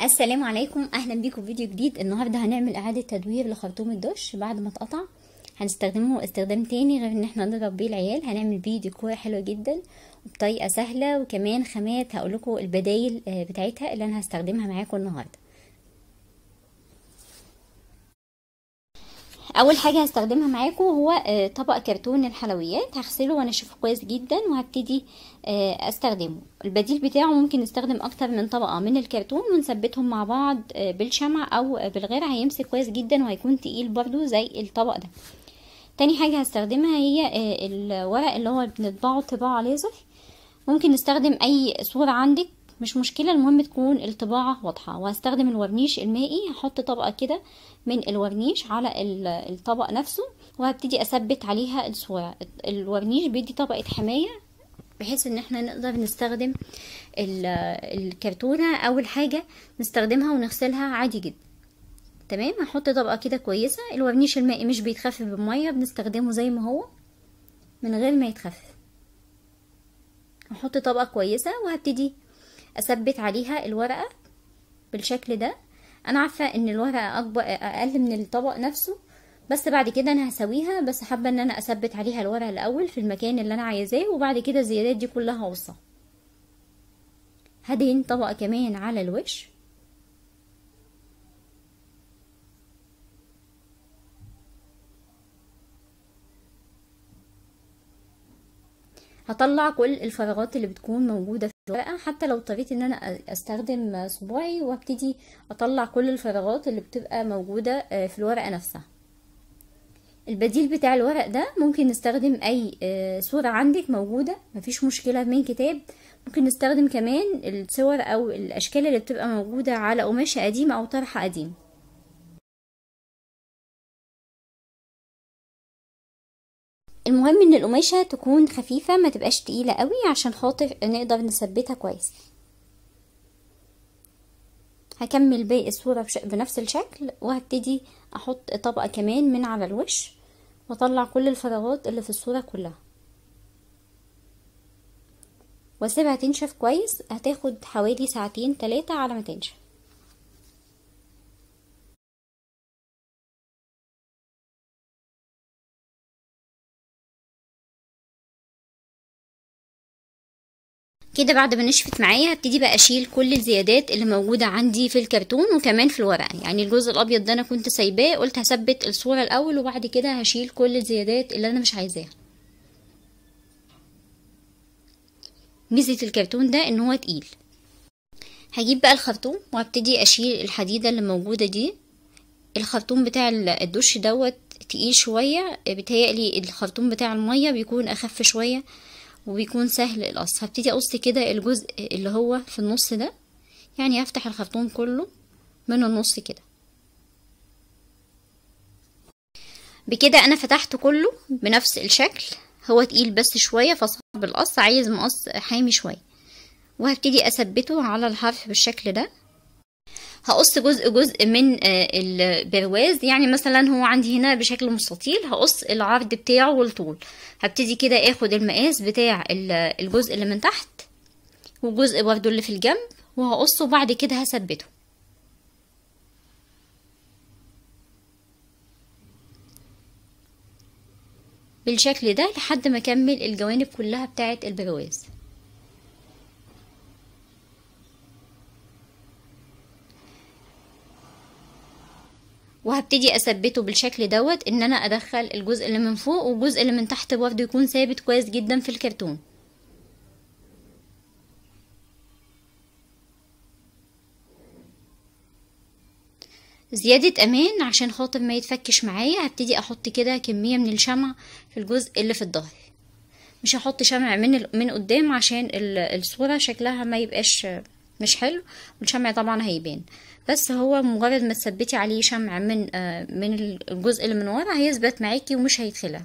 السلام عليكم اهلا بيكم في فيديو جديد النهارده هنعمل اعاده تدوير لخرطوم الدش بعد ما اتقطع هنستخدمه استخدام تاني غير ان احنا نضرب بيه العيال هنعمل بيه ديكور حلو جدا وبطريقه سهله وكمان خامات هقول لكم البدايل بتاعتها اللي انا هستخدمها معاكم النهارده اول حاجه هستخدمها معاكم هو طبق كرتون الحلويات هغسله وانشفه كويس جدا وهبتدي استخدمه البديل بتاعه ممكن نستخدم اكتر من طبقه من الكرتون ونثبتهم مع بعض بالشمع او بالغير هيمسك كويس جدا وهيكون تقيل برضو زي الطبق ده تاني حاجه هستخدمها هي الورق اللي هو بنطبعه طباعه ليزر ممكن نستخدم اي صوره عندك مش مشكلة المهم تكون الطباعة واضحة وهستخدم الورنيش المائي هحط طبقة كده من الورنيش على الطبق نفسه وهبتدي اثبت عليها الصورة الورنيش بيدي طبقة حماية بحيث ان احنا نقدر نستخدم الكرتونة اول حاجة نستخدمها ونغسلها عادي جدا تمام هحط طبقة كده كويسة الورنيش المائي مش بيتخفف بالمية بنستخدمه زي ما هو من غير ما يتخفف هحط طبقة كويسة وهبتدي اثبت عليها الورقة بالشكل ده انا عارفة ان الورقة اكبر اقل من الطبق نفسه بس بعد كده انا هسويها بس حابة ان انا اثبت عليها الورقة الاول في المكان اللي انا عايزاه وبعد كده الزيادات دي كلها هقصها هدهن طبقة كمان على الوش هطلع كل الفراغات اللي بتكون موجودة في الورقة حتى لو اضطريت ان انا استخدم صباعي وابتدي اطلع كل الفراغات اللي بتبقى موجودة في الورقة نفسها البديل بتاع الورق ده ممكن نستخدم اي صورة عندك موجودة مفيش مشكلة من كتاب ممكن نستخدم كمان الصور او الاشكال اللي بتبقى موجودة على قماشة قديمة او طرحة قديم المهم ان القماشة تكون خفيفة ما تبقاش تقيلة قوي عشان خاطر نقدر نثبتها كويس هكمل باقي الصورة بنفس الشكل وهبتدي احط طبقة كمان من على الوش واطلع كل الفراغات اللي في الصورة كلها واسيبها تنشف كويس هتاخد حوالي ساعتين تلاتة على ما تنشف كده بعد ما نشفت معايا هبتدي بقى اشيل كل الزيادات اللي موجوده عندي في الكرتون وكمان في الورقه يعني الجزء الابيض ده انا كنت سايباه قلت هثبت الصوره الاول وبعد كده هشيل كل الزيادات اللي انا مش عايزاها ميزه الكرتون ده ان هو تقيل هجيب بقى الخرطوم وهبتدي اشيل الحديده اللي موجوده دي الخرطوم بتاع الدش دوت تقيل شويه بيتهيألي الخرطوم بتاع الميه بيكون اخف شويه وبيكون سهل القص هبتدي اقص كده الجزء اللي هو في النص ده يعني هفتح الخرطوم كله من النص كده بكده انا فتحته كله بنفس الشكل هو تقيل بس شوية فصعب القص عايز مقص حامي شوية وهبتدي اثبته على الحرف بالشكل ده هقص جزء جزء من البرواز يعني مثلا هو عندي هنا بشكل مستطيل هقص العرض بتاعه والطول هبتدي كده اخد المقاس بتاع الجزء اللي من تحت والجزء برضو اللي في الجنب وهقصه بعد كده هثبته بالشكل ده لحد ما اكمل الجوانب كلها بتاعه البرواز وهبتدي اثبته بالشكل دوت ان انا ادخل الجزء اللي من فوق والجزء اللي من تحت برضه يكون ثابت كويس جدا في الكرتون زيادة امان عشان خاطر ما يتفكش معايا هبتدي احط كده كمية من الشمع في الجزء اللي في الظهر مش هحط شمع من من قدام عشان الصورة شكلها ما يبقاش مش حلو والشمع طبعا هيبان بس هو مجرد ما تثبتي عليه شمع من آه من الجزء اللي من ورا هيثبت معاكي ومش هيتخلع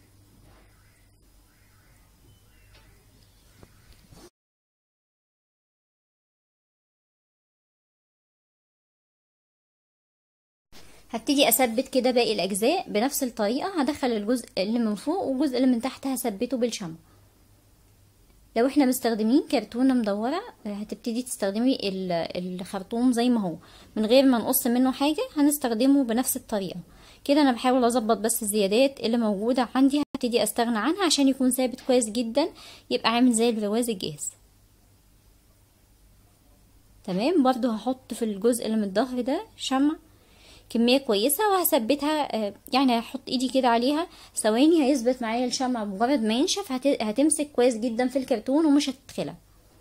هبتدي اثبت كده باقي الاجزاء بنفس الطريقه هدخل الجزء اللي من فوق والجزء اللي من تحت هثبته بالشمع لو احنا مستخدمين كرتونة مدورة هتبتدي تستخدمي الخرطوم زي ما هو من غير ما نقص منه حاجة هنستخدمه بنفس الطريقة كده انا بحاول اظبط بس الزيادات اللي موجودة عندي هبتدي استغنى عنها عشان يكون ثابت كويس جدا يبقى عامل زي البرواز الجاهز تمام برضو هحط في الجزء اللي من الظهر ده شمع كمية كويسة وهثبتها يعني هحط ايدي كده عليها ثواني هيثبت معايا الشمع بمجرد ما ينشف هتمسك كويس جدا في الكرتون ومش هتتخلع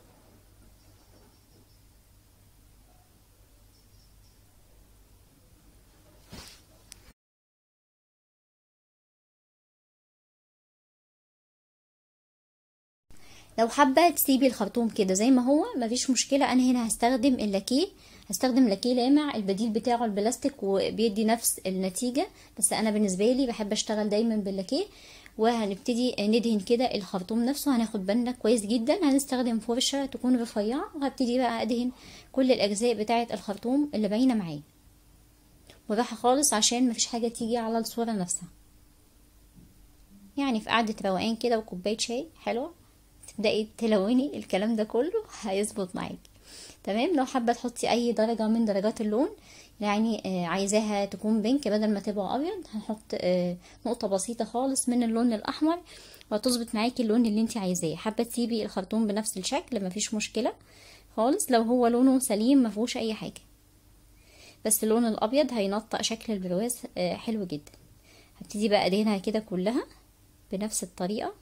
لو حابة تسيبي الخرطوم كده زي ما هو مفيش مشكلة انا هنا هستخدم اللاكيه هستخدم لاكيه لامع البديل بتاعه البلاستيك وبيدي نفس النتيجة بس انا بالنسبة لي بحب اشتغل دايما باللاكيه وهنبتدي ندهن كده الخرطوم نفسه هناخد بالنا كويس جدا هنستخدم فرشة تكون رفيعة وهبتدي بقى ادهن كل الاجزاء بتاعة الخرطوم اللي باينة معايا وراحة خالص عشان مفيش حاجة تيجي على الصورة نفسها يعني في قعدة روقان كده وكوباية شاي حلوة تبدأي تلوني الكلام ده كله هيظبط معاكي تمام لو حابة تحطي اي درجة من درجات اللون يعني آه عايزاها تكون بينك بدل ما تبقى ابيض هنحط آه نقطة بسيطة خالص من اللون الاحمر وهتظبط معاكي اللون اللي انت عايزاه حابة تسيبي الخرطوم بنفس الشكل مفيش مشكلة خالص لو هو لونه سليم مفيهوش اي حاجة بس اللون الابيض هينطق شكل البرواز آه حلو جدا هبتدي بقى ادهنها كده كلها بنفس الطريقة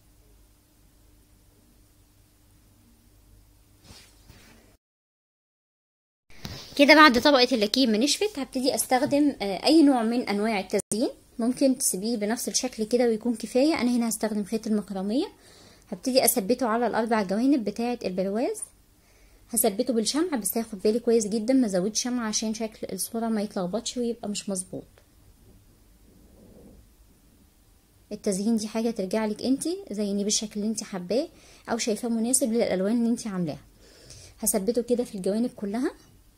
كده بعد طبقة اللاكيه ما نشفت هبتدي استخدم اي نوع من انواع التزيين ممكن تسيبيه بنفس الشكل كده ويكون كفاية انا هنا هستخدم خيط المكرمية هبتدي اثبته على الاربع جوانب بتاعة البرواز هثبته بالشمع بس هاخد بالي كويس جدا ما ازودش شمع عشان شكل الصورة ما يتلخبطش ويبقى مش مظبوط التزيين دي حاجة ترجع لك انتي زيني بالشكل اللي انتي حباه او شايفاه مناسب للالوان اللي انتي عاملاها هثبته كده في الجوانب كلها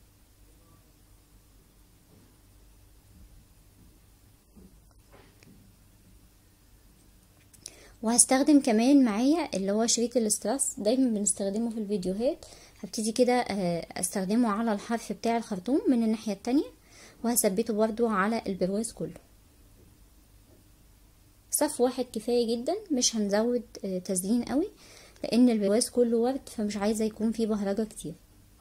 وهستخدم كمان معايا اللي هو شريط الاستراس دايما بنستخدمه في الفيديوهات هبتدي كده استخدمه على الحرف بتاع الخرطوم من الناحية التانية وهثبته برضو على البرواز كله صف واحد كفاية جدا مش هنزود تزيين قوي لان البرواز كله ورد فمش عايزة يكون فيه بهرجة كتير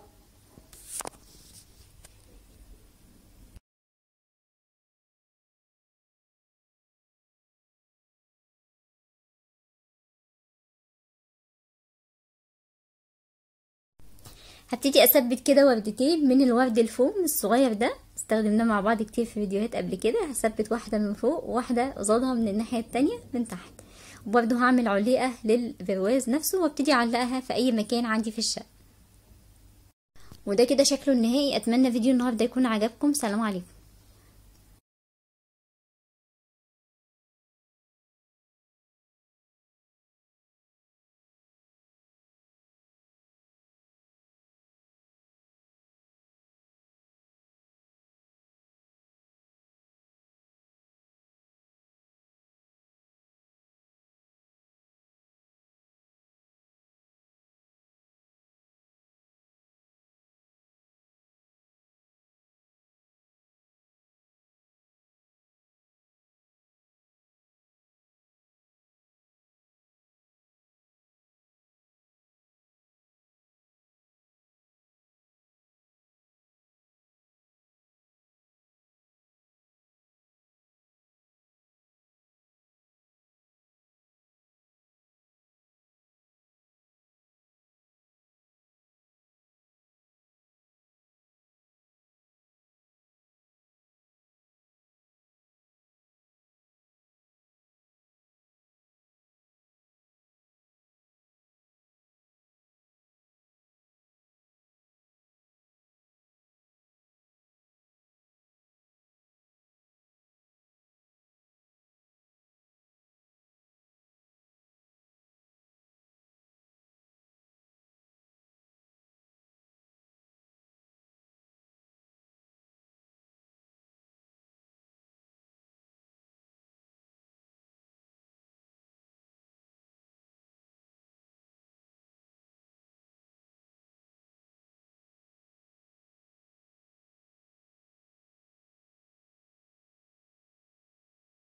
هبتدي اثبت كده وردتين من الورد الفوم الصغير ده استخدمناه مع بعض كتير في فيديوهات قبل كده هثبت واحده من فوق وواحده قصادها من الناحيه التانية من تحت وبرده هعمل علقه للبرواز نفسه وابتدي اعلقها في اي مكان عندي في الشقه وده كده شكله النهائي اتمنى فيديو النهارده يكون عجبكم سلام عليكم